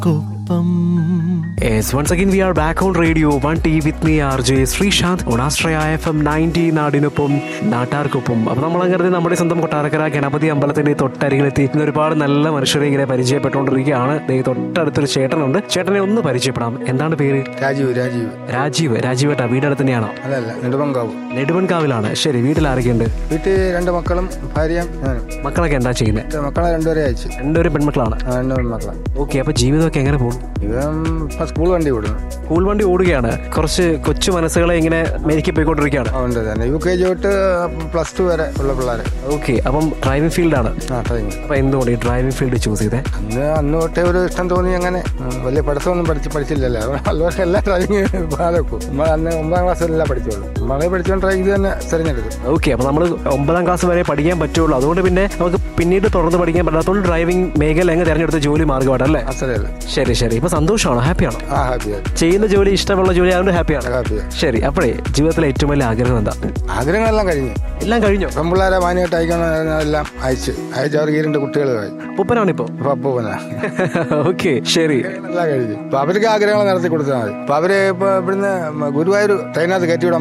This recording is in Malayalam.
Kuppam Yes, once again we are back on radio 1T with me RJ Sreesanth on Astraya FM 90 നാടിനൊപ്പം നാട്ടാർക്കൊപ്പം അപ്പൊ നമ്മൾ അങ്ങനെ നമ്മുടെ സ്വന്തം കൊട്ടാരക്കര ഗണപതി അമ്പലത്തിന്റെ തൊട്ടരികിലെത്തി ഇന്ന് ഒരുപാട് നല്ല മനുഷ്യരെ ഇങ്ങനെ പരിചയപ്പെട്ടുകൊണ്ടിരിക്കുകയാണ് ദേ തൊട്ടടുത്തൊരു ചേട്ടനുണ്ട് ചേട്ടനെ ഒന്ന് പരിചയപ്പെടാം എന്താണ് പേര് രാജീവ് രാജീവ് രാജീവ് രാജീവേട്ടാ വീടടുത്ത് തന്നെയാണോ അതല്ല നെടുമങ്കാവ് നെടുവൻകാവിലാണ് ശരി വീട്ടിൽ ആരൊക്കെയുണ്ട് വീട്ടിൽ രണ്ട് മക്കളും ഭാര്യയും ഞാനും മക്കളൊക്കെ എന്താ ചെയ്യുന്നത് ഇത് മക്കളെ രണ്ടുപേരെ അയച്ചു രണ്ടുപേരും പെൺമക്കളാണ് ആ, രണ്ട് മക്കളാണ് ഓക്കെ അപ്പൊ ജീവിതമൊക്കെ എങ്ങനെ പോകും ഇവൻ ഇപ്പൊ സ്കൂൾ വണ്ടി വിടുന്നു സ്കൂൾ വണ്ടി ഓടുകയാണ് കുറച്ച് കൊച്ചു മനസ്സുകളെ ഇങ്ങനെ മെരുക്കി പോയിക്കൊണ്ടിരിക്കുകയാണ് അതുകൊണ്ട് തന്നെ യു കെ ജി തൊട്ട് പ്ലസ് ടു വരെ ഉള്ള പിള്ളേരെ ഓക്കെ അപ്പം ഡ്രൈവിംഗ് ഫീൽഡാണ് ആ ഡ്രൈവിംഗ് അപ്പൊ എന്തുകൊണ്ട് ഈ ഡ്രൈവിംഗ് ഫീൽഡ് ചൂസ് ചെയ്തേ അന്ന് അന്ന് തൊട്ടേ ഒരു ഇഷ്ടം തോന്നി അങ്ങനെ ഉം, വലിയ പഠിത്തമൊന്നും പഠിച്ച് പഠിച്ചില്ലല്ലോ അതുകൊണ്ട് എല്ലാം ഡ്രൈവിംഗ് ബാലക്കും നമ്മൾ അന്ന് ഒമ്പതാം ക്ലാസ്സിലെല്ലാം പഠിച്ചോളൂ നമ്മളെ പഠിച്ചോണ്ട് ഡ്രൈവിംഗ് തന്നെ തിരഞ്ഞെടുക്കും ഓക്കെ അപ്പൊ നമ്മൾ ഒമ്പതാം ക്ലാസ് വരെ പഠിക്കാൻ പറ്റുള്ളൂ അതുകൊണ്ട് പിന്നെ നമുക്ക് പിന്നീട് തുടർന്ന് പഠിക്കാൻ പറ്റാത്തതുകൊണ്ട് ഡ്രൈവിംഗ് മേഖല എങ്ങ് തിരഞ്ഞെടുത്ത ജോലി മാർഗമാണ് അല്ലേ അത്രേ ഉള്ളൂ ശരി ശരി ഇപ്പൊ സന്തോഷമാണോ ഹാപ്പിയാണോ ആ ഹാപ്പിയായി ചെയ്യുന്ന ജോലി ഇഷ്ടമുള്ള ജോലി ആയതുകൊണ്ട് ഹാപ്പിയാണ് ഹാപ്പിയായി ശരി അപ്പോഴേ ജീവിതത്തിലെ ഏറ്റവും വലിയ ആഗ്രഹം എന്താ ആഗ്രഹങ്ങളെല്ലാം കഴിഞ്ഞു എല്ലാം കഴിഞ്ഞോ പെൺപിള്ളേരെ മാനിയായിട്ട് അയക്കണമെല്ലാം അയച്ച് അയച്ച് അവർക്ക് ഈ രണ്ട് കുട്ടികളുമായി ഉപ്പനാണിപ്പോ അപ്പൊ അപ്പൂപ്പനാ ഓക്കെ ശരി എല്ലാം കഴിഞ്ഞു അപ്പൊ അവർക്ക് ആഗ്രഹങ്ങൾ നടത്തി കൊടുത്താൽ മതി അപ്പൊ അവര് ഇപ്പൊ ഇവിടുന്ന് ഗുരുവായൂർ ട്രെയിനകത്ത് കയറ്റി വിടാൻ